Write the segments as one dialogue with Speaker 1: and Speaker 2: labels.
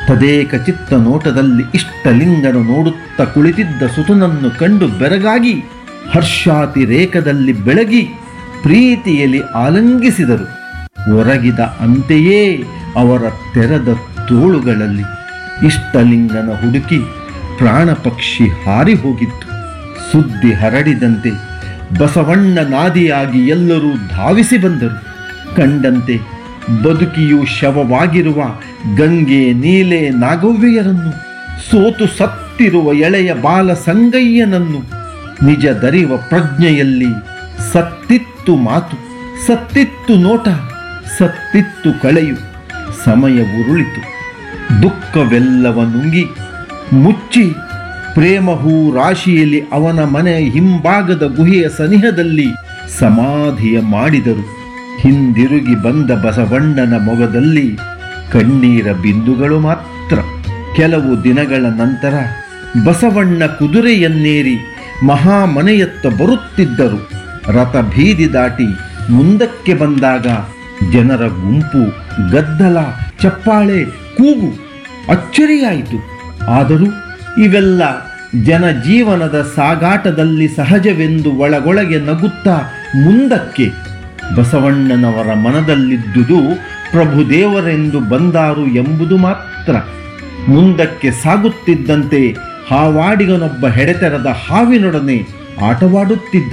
Speaker 1: ತದೇಕ ಚಿತ್ತ ನೋಟದಲ್ಲಿ ಇಷ್ಟಲಿಂಗನು ನೋಡುತ್ತ ಕುಳಿತಿದ್ದ ಸುತನನ್ನು ಕಂಡು ಬೆರಗಾಗಿ ಹರ್ಷಾತಿರೇಕದಲ್ಲಿ ಬೆಳಗಿ ಪ್ರೀತಿಯಲ್ಲಿ ಆಲಂಗಿಸಿದರು ಒರಗಿದ ಅಂತೆಯೇ ಅವರ ತೆರೆದ ತೋಳುಗಳಲ್ಲಿ ಇಷ್ಟಲಿಂಗನ ಹುಡುಕಿ ಪ್ರಾಣ ಪಕ್ಷಿ ಹಾರಿ ಹೋಗಿತ್ತು ಸುದ್ದಿ ಹರಡಿದಂತೆ ಬಸವಣ್ಣ ನಾದಿಯಾಗಿ ಎಲ್ಲರೂ ಧಾವಿಸಿ ಬಂದರು ಕಂಡಂತೆ ಬದುಕಿಯು ಶವವಾಗಿರುವ ಗಂಗೆ ನೀಲೆ ನಾಗವ್ಯರನ್ನು ಸೋತು ಸತ್ತಿರುವ ಎಳೆಯ ಬಾಲ ಸಂಗಯ್ಯನನ್ನು ನಿಜ ದರಿವ ಪ್ರಜ್ಞೆಯಲ್ಲಿ ಸತ್ತಿತ್ತು ಮಾತು ಸತ್ತಿತ್ತು ನೋಟ ಸತ್ತಿತ್ತು ಕಳೆಯು ಸಮಯ ಉರುಳಿತು ದುಃಖವೆಲ್ಲವ ನುಂಗಿ ಮುಚ್ಚಿ ಪ್ರೇಮ ಹೂ ರಾಶಿಯಲ್ಲಿ ಅವನ ಮನೆಯ ಹಿಂಭಾಗದ ಗುಹೆಯ ಸನಿಹದಲ್ಲಿ ಸಮಾಧಿಯ ಮಾಡಿದರು ಹಿಂದಿರುಗಿ ಬಂದ ಬಸವಣ್ಣನ ಮೊಗದಲ್ಲಿ ಕಣ್ಣೀರ ಬಿಂದುಗಳು ಮಾತ್ರ ಕೆಲವು ದಿನಗಳ ನಂತರ ಬಸವಣ್ಣ ಕುದುರೆಯನ್ನೇರಿ ಮಹಾಮನೆಯತ್ತ ಬರುತ್ತಿದ್ದರು ರಥ ಬೀದಿ ದಾಟಿ ಮುಂದಕ್ಕೆ ಬಂದಾಗ ಜನರ ಗುಂಪು ಗದ್ದಲ ಚಪ್ಪಾಳೆ ಕೂಗು ಅಚ್ಚರಿಯಾಯಿತು ಆದರೂ ಇವೆಲ್ಲ ಜನಜೀವನದ ಸಾಗಾಟದಲ್ಲಿ ಸಹಜವೆಂದು ಒಳಗೊಳಗೆ ನಗುತ್ತಾ ಮುಂದಕ್ಕೆ ಬಸವಣ್ಣನವರ ಮನದಲ್ಲಿದ್ದುದು ಪ್ರಭುದೇವರೆಂದು ಬಂದಾರು ಎಂಬುದು ಮಾತ್ರ ಮುಂದಕ್ಕೆ ಸಾಗುತ್ತಿದ್ದಂತೆ ಹಾವಾಡಿಗನೊಬ್ಬ ಹೆಡೆತೆರದ ಹಾವಿನೊಡನೆ ಆಟವಾಡುತ್ತಿದ್ದ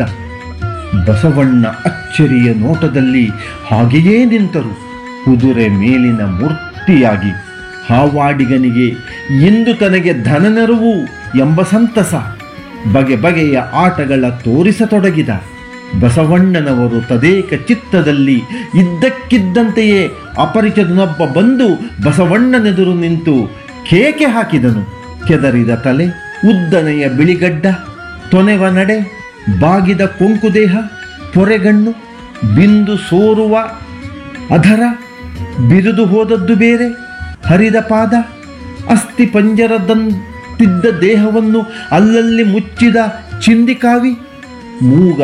Speaker 1: ಬಸವಣ್ಣ ಅಚ್ಚರಿಯ ನೋಟದಲ್ಲಿ ಹಾಗೆಯೇ ನಿಂತರು ಕುದುರೆ ಮೇಲಿನ ಮೂರ್ತಿಯಾಗಿ ಹಾವಾಡಿಗನಿಗೆ ಇಂದು ತನಗೆ ಧನನೆರವು ಎಂಬ ಸಂತಸ ಬಗೆ ಬಗೆಯ ಆಟಗಳ ತೋರಿಸತೊಡಗಿದ ಬಸವಣ್ಣನವರು ತದೇಕ ಚಿತ್ತದಲ್ಲಿ ಇದ್ದಕ್ಕಿದ್ದಂತೆಯೇ ಅಪರಿಚಿತನೊಬ್ಬ ಬಂದು ಬಸವಣ್ಣನೆದುರು ನಿಂತು ಕೇಕೆ ಹಾಕಿದನು ಕೆದರಿದ ತಲೆ ಉದ್ದನೆಯ ಬಿಳಿಗಡ್ಡ ತೊನೆವ ನಡೆ ಬಾಗಿದ ಕೊಂಕುದೇಹ ಪೊರೆಗಣ್ಣು ಬಿಂದು ಸೋರುವ ಅಧರ ಬಿರಿದು ಹೋದದ್ದು ಬೇರೆ ಹರಿದ ಪಾದ ಅಸ್ಥಿ ಪಂಜರದಂತಿದ್ದ ದೇಹವನ್ನು ಅಲ್ಲಲ್ಲಿ ಮುಚ್ಚಿದ ಚಿಂದಿಕಾವಿ ಮೂಗ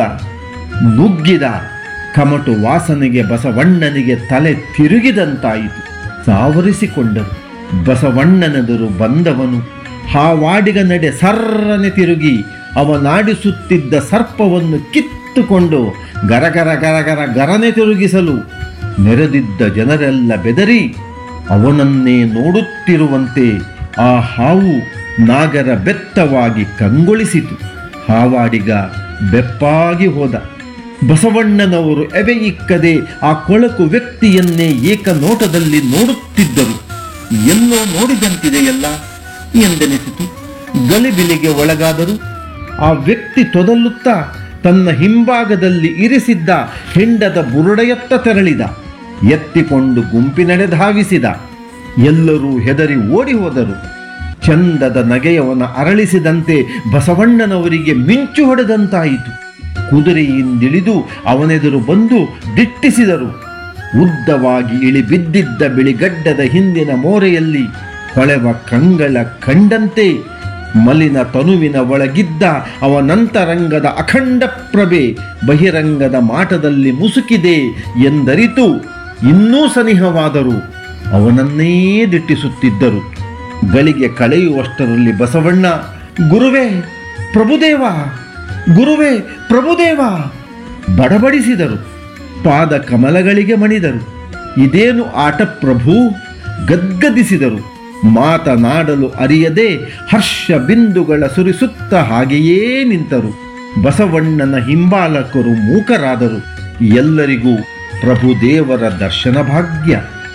Speaker 1: ನುಗ್ಗಿದ ಕಮಟು ವಾಸನೆಗೆ ಬಸವಣ್ಣನಿಗೆ ತಲೆ ತಿರುಗಿದಂತಾಯಿತು ಸಾವರಿಸಿಕೊಂಡರು ಬಸವಣ್ಣನೆದುರು ಬಂದವನು ಹಾವಾಡಿಗ ನಡೆ ಸರ್ರನೆ ತಿರುಗಿ ಅವನಾಡಿಸುತ್ತಿದ್ದ ಸರ್ಪವನ್ನು ಕಿತ್ತುಕೊಂಡು ಗರಗರ ಗರಗರ ಗರನೆ ತಿರುಗಿಸಲು ನೆರೆದಿದ್ದ ಜನರೆಲ್ಲ ಬೆದರಿ ಅವನನ್ನೇ ನೋಡುತ್ತಿರುವಂತೆ ಆ ಹಾವು ನಾಗರ ಬೆತ್ತವಾಗಿ ಕಂಗೊಳಿಸಿತು ಹಾವಾಡಿಗ ಬೆಪ್ಪಾಗಿ ಹೋದ ಬಸವಣ್ಣನವರು ಎವೆಯಿಕ್ಕದೆ ಆ ಕೊಳಕು ವ್ಯಕ್ತಿಯನ್ನೇ ಏಕನೋಟದಲ್ಲಿ ನೋಡುತ್ತಿದ್ದರು ಎಲ್ಲೋ ನೋಡಿದಂತಿದೆಯಲ್ಲ ಎಂದೆನಿಸಿತು ಗಲಿಬಿಲಿಗೆ ಒಳಗಾದರು ಆ ವ್ಯಕ್ತಿ ತೊದಲುತ್ತಾ ತನ್ನ ಹಿಂಭಾಗದಲ್ಲಿ ಇರಿಸಿದ್ದ ಹೆಂಡದ ಬುರುಡೆಯತ್ತ ತೆರಳಿದ ಎತ್ತಿಕೊಂಡು ಗುಂಪಿನಡೆ ಧಾವಿಸಿದ ಎಲ್ಲರೂ ಹೆದರಿ ಓಡಿ ಹೋದರು ಚಂದದ ನಗೆಯವನ ಅರಳಿಸಿದಂತೆ ಬಸವಣ್ಣನವರಿಗೆ ಮಿಂಚು ಹೊಡೆದಂತಾಯಿತು ಕುದುರೆಯಿಂದಿಳಿದು ಅವನೆದುರು ಬಂದು ದಿಟ್ಟಿಸಿದರು ಉದ್ದವಾಗಿ ಇಳಿ ಬಿದ್ದಿದ್ದ ಬಿಳಿಗಡ್ಡದ ಹಿಂದಿನ ಮೋರೆಯಲ್ಲಿ ಹೊಳೆವ ಕಂಗಳ ಕಂಡಂತೆ ಮಲಿನ ತನುವಿನ ಒಳಗಿದ್ದ ಅವನಂತರಂಗದ ಅಖಂಡ ಪ್ರಭೆ ಬಹಿರಂಗದ ಮಾಟದಲ್ಲಿ ಮುಸುಕಿದೆ ಎಂದರಿತು ಇನ್ನೂ ಸನಿಹವಾದರು ಅವನನ್ನೇ ದಿಟ್ಟಿಸುತ್ತಿದ್ದರು ಗಳಿಗೆ ಕಳೆಯುವಷ್ಟರಲ್ಲಿ ಬಸವಣ್ಣ ಗುರುವೇ ಪ್ರಭುದೇವ ಗುರುವೇ ಪ್ರಭುದೇವ ಬಡಬಡಿಸಿದರು ಪಾದ ಕಮಲಗಳಿಗೆ ಮಣಿದರು ಇದೇನು ಆಟ ಪ್ರಭು ಗದ್ಗದಿಸಿದರು ಮಾತನಾಡಲು ಅರಿಯದೆ ಹರ್ಷ ಬಿಂದುಗಳ ಸುರಿಸುತ್ತ ಹಾಗೆಯೇ ನಿಂತರು ಬಸವಣ್ಣನ ಹಿಂಬಾಲಕರು ಮೂಕರಾದರು ಎಲ್ಲರಿಗೂ ಪ್ರಭುದೇವರ ದರ್ಶನ ಭಾಗ್ಯ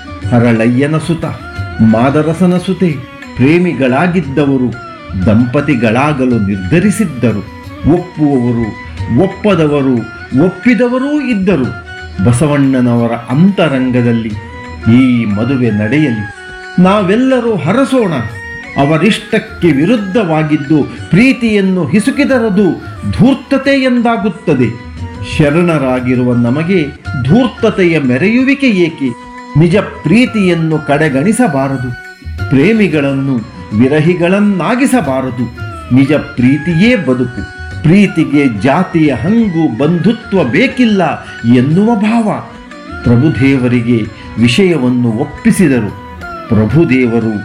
Speaker 1: ಹರಳಯ್ಯನ ಸುತ ಮಾದರಸನ ಸುತೆ ಪ್ರೇಮಿಗಳಾಗಿದ್ದವರು ದಂಪತಿಗಳಾಗಲು ನಿರ್ಧರಿಸಿದ್ದರು ಒಪ್ಪುವವರು ಒಪ್ಪದವರು ಒಪ್ಪಿದವರೂ ಇದ್ದರು ಬಸವಣ್ಣನವರ ಅಂತರಂಗದಲ್ಲಿ ಈ ಮದುವೆ ನಡೆಯಲಿ ನಾವೆಲ್ಲರೂ ಹರಸೋಣ ಅವರಿಷ್ಟಕ್ಕೆ ವಿರುದ್ಧವಾಗಿದ್ದು ಪ್ರೀತಿಯನ್ನು ಹಿಸುಕಿದರದು ಧೂರ್ತತೆ ಎಂದಾಗುತ್ತದೆ ಶರಣರಾಗಿರುವ ನಮಗೆ ಧೂರ್ತತೆಯ ಮೆರೆಯುವಿಕೆ ಏಕೆ ನಿಜ ಪ್ರೀತಿಯನ್ನು ಕಡೆಗಣಿಸಬಾರದು ಪ್ರೇಮಿಗಳನ್ನು ವಿರಹಿಗಳನ್ನಾಗಿಸಬಾರದು ನಿಜ ಪ್ರೀತಿಯೇ ಬದುಕು ಪ್ರೀತಿಗೆ ಜಾತಿಯ ಹಂಗು ಬಂಧುತ್ವ ಬೇಕಿಲ್ಲ ಎನ್ನುವ ಭಾವ ಪ್ರಭುದೇವರಿಗೆ ವಿಷಯವನ್ನು ಒಪ್ಪಿಸಿದರು ಪ್ರಭುದೇವರು